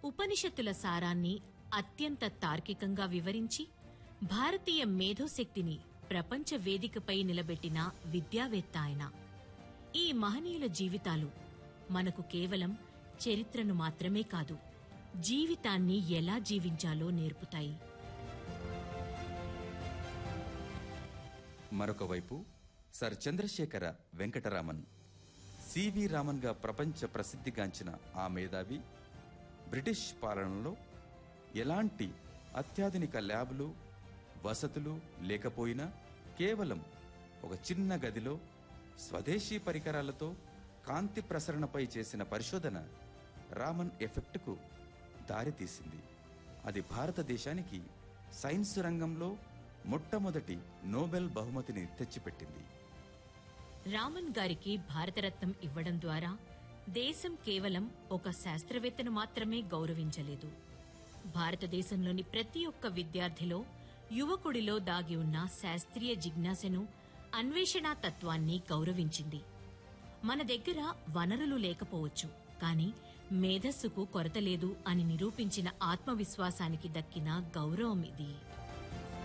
ఉపనిషత్తుల సారాన్ని అత్యంత తార్కికంగా వివరించి భారతీయ మేధోశక్తిని ప్రపంచ వేదికపై నిలబెట్టిన విద్యావేత్త ఆయన ఈ మహనీయుల జీవితాలు మనకు కేవలం చరిత్రను మాత్రమే కాదు జీవితాన్ని ఎలా జీవించాలో నేర్పుతాయి మరొక వైపు సర్ చంద్రశేఖర వెంకటరామన్ సివి రామన్గా ప్రపంచ ప్రసిద్ధిగాంచిన ఆ మేధావి బ్రిటిష్ పాలనలో ఎలాంటి అత్యాధునిక ల్యాబ్లు వసతులు లేకపోయినా కేవలం ఒక చిన్న గదిలో స్వదేశీ పరికరాలతో కాంతి ప్రసరణపై చేసిన పరిశోధన రామన్ ఎఫెక్ట్కు దారితీసింది అది భారతదేశానికి సైన్స్ రంగంలో మొట్టమొదటి నోబెల్ బహుమతిని తెచ్చిపెట్టింది రామన్ గారికి భారతరత్నం ఇవ్వడం ద్వారా దేశం కేవలం ఒక శాస్త్రవేత్తను మాత్రమే గౌరవించలేదు భారతదేశంలోని ప్రతి ఒక్క విద్యార్థిలో యువకుడిలో దాగి ఉన్న శాస్త్రీయ జిజ్ఞాసను అన్వేషణా తత్వాన్ని గౌరవించింది మన దగ్గర వనరులు లేకపోవచ్చు కాని మేధస్సుకు కొరత లేదు అని నిరూపించిన ఆత్మవిశ్వాసానికి దక్కిన గౌరవం ఇది